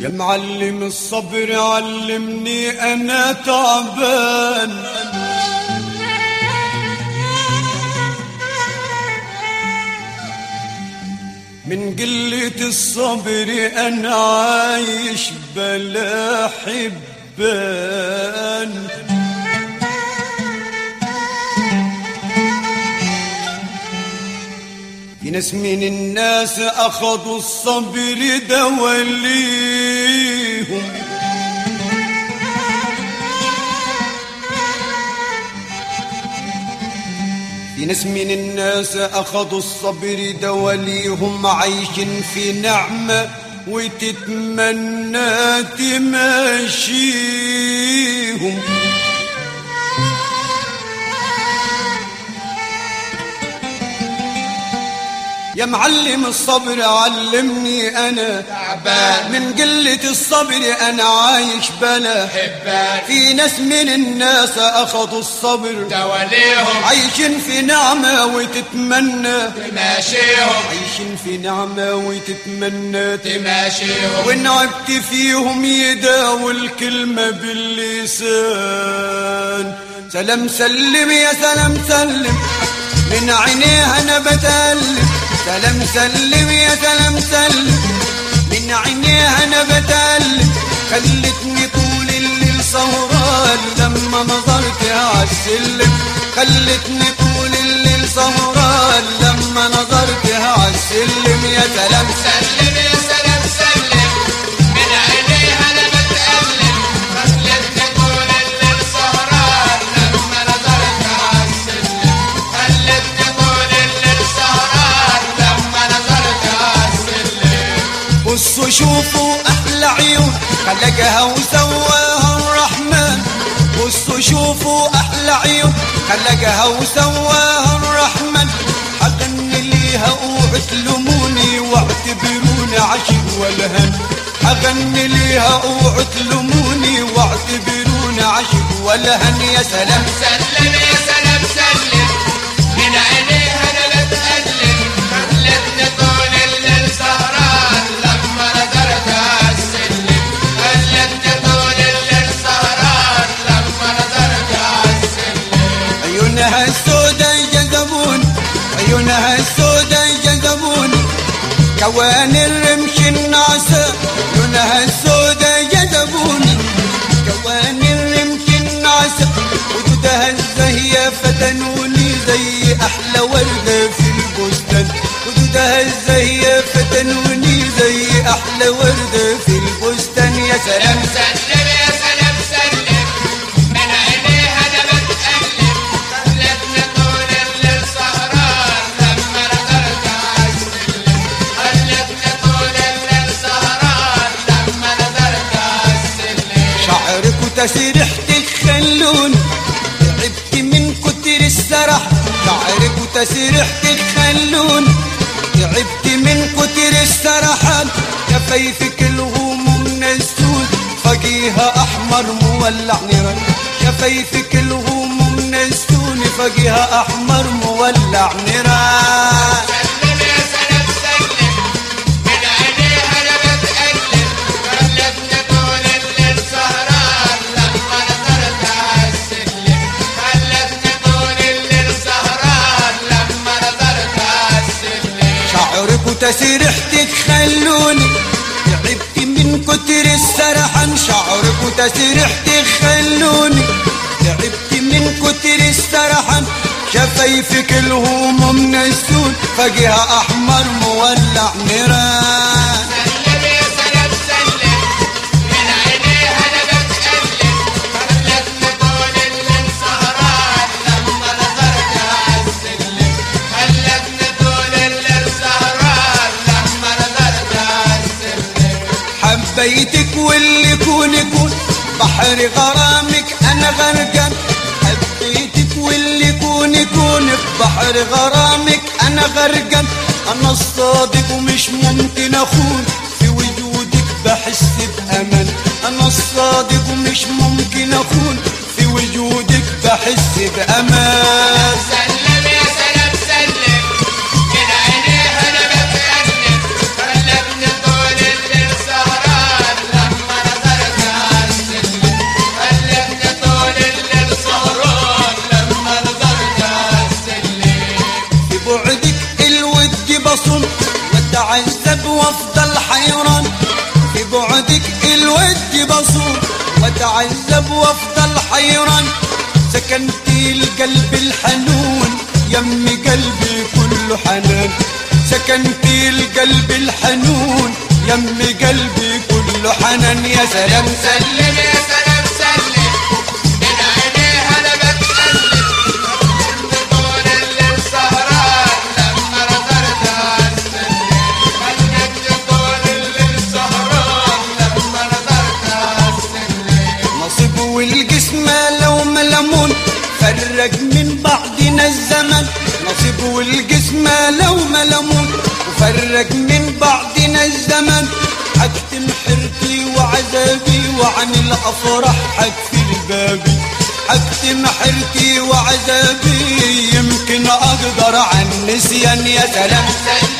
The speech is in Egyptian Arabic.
يا معلم الصبر علمني انا تعبان من قلة الصبر انا عايش بلا حبان في ناس من الناس اخذوا الصبر دوليهم في ناس من الناس اخذوا الصبر دوليهم عايشين في نعمة وتتمنى تماشيهم يا معلم الصبر علمني انا تعبان من قلة الصبر انا عايش بلا حبان في ناس من الناس اخذوا الصبر دواليهم عايشين في نعمة وتتمنى تماشيهم عايشين في نعمة وتتمنى تماشيهم ونعبت فيهم يداوي الكلمة باللسان سلام سلم يا سلام سلم من عينيها انا بتألم سلام سلم يا سلام سلم من عينيها انا بتألم خلتني طول الليل سهران لما نظرتها عالسلم خلتني طول الليل سهران لما نظرتها عالسلم يا سلام سلم يا سلام سلم من عينيها انا بتألم خلتني طول الليل سهران لما نظرت على السلم خلتني طول الليل سهران لما نظرت على السلم بصوا شوفوا احلى عيون خلقها وسواها الرحمن بصوا شوفوا احلى عيون خلقها وسواها الرحمن حغني ليها اوعى تلوموني واعتبروني عشق والهن حغني ليها اوعى تلوموني واعتبروني عشق والهن يا سلام سلم يا سلام سلم من عينيها انا بتألم خلتني طول الليل سهران لما نظرت على السلم خلتني طول الليل سهران لما نظرت على السلم عيونها السودا جذبوني عيونها السودا جذبوني كوان الرمش الناصر عيونها السودا جذبوني كوان الرمش الناصر وجودها الزهية فتنوني زي أحلى وردة في البستان وجودها الزهية فتنوني زي أحلى وردة في البستان يا سلام سلم يا سلام سلم من عينيها انا بتألم خلتني طول الليل سهران لما نظرت على السلم خلتني طول الليل سهران لما نظرت على السلم شعرك وتسريحتك خلوني تعبت من كتر السرح شعرك وتسريحتك خلوني تعبت من كتر السرحان شفايفك الغموم نسون فقيها احمر مولع نيران شفايفك الغموم نسون فقيها احمر مولع نيران سلم يا سلام سلم من عينيها انا بتألم خلتني طول الليل سهران لما نظرت على السلم خلتني طول الليل سهران لما نظرت على السلم شعرك وتسريحتك خلوني تعبت من كتر السرحان شعرك وتسريحتك خلوني تعبت من كتر السرحان شفايفك الهموم نسون فجها احمر مولع نيران سلم يا سلام سلم من عينيها انا بتألم خلتني طول الليل سهران لما نظرت على السلم خلتني طول الليل سهران لما نظرت على السلم حبيتك واللي كون يكون بحر غرامك انا غرقان حبيتك واللي كون يكون في بحر غرامك انا غرقان انا الصادق ومش ممكن اخون في وجودك بحس بامان انا الصادق ومش ممكن اخون في وجودك بحس بامان سلم يا سلام سلم من عينيها انا بتألم خلتني طول الليل سهران واتعذب وافضل حيران في بعدك الود بصور واتعذب وافضل حيران سكنتي القلب الحنون يم قلبي كله حنان سكنتي القلب الحنون يم قلبي كله حنان يا سلام سلم يا سلام سلم من عينيها انا بتسلم طول الليل سهران لما نظرتها عالسلم خلتني طول الليل سهران لما نظرتها عالسلم نصيب والجسم لو ملمون فرق من بعدنا الزمن نصيب والجسم لو ملمون وفرق من بعدنا الزمن حكتم حرتي وعذابي وعن الافراح حكفي بابي حكتم حرتي وعذابي يمكن اقدر عن نسيان يا سلام سلم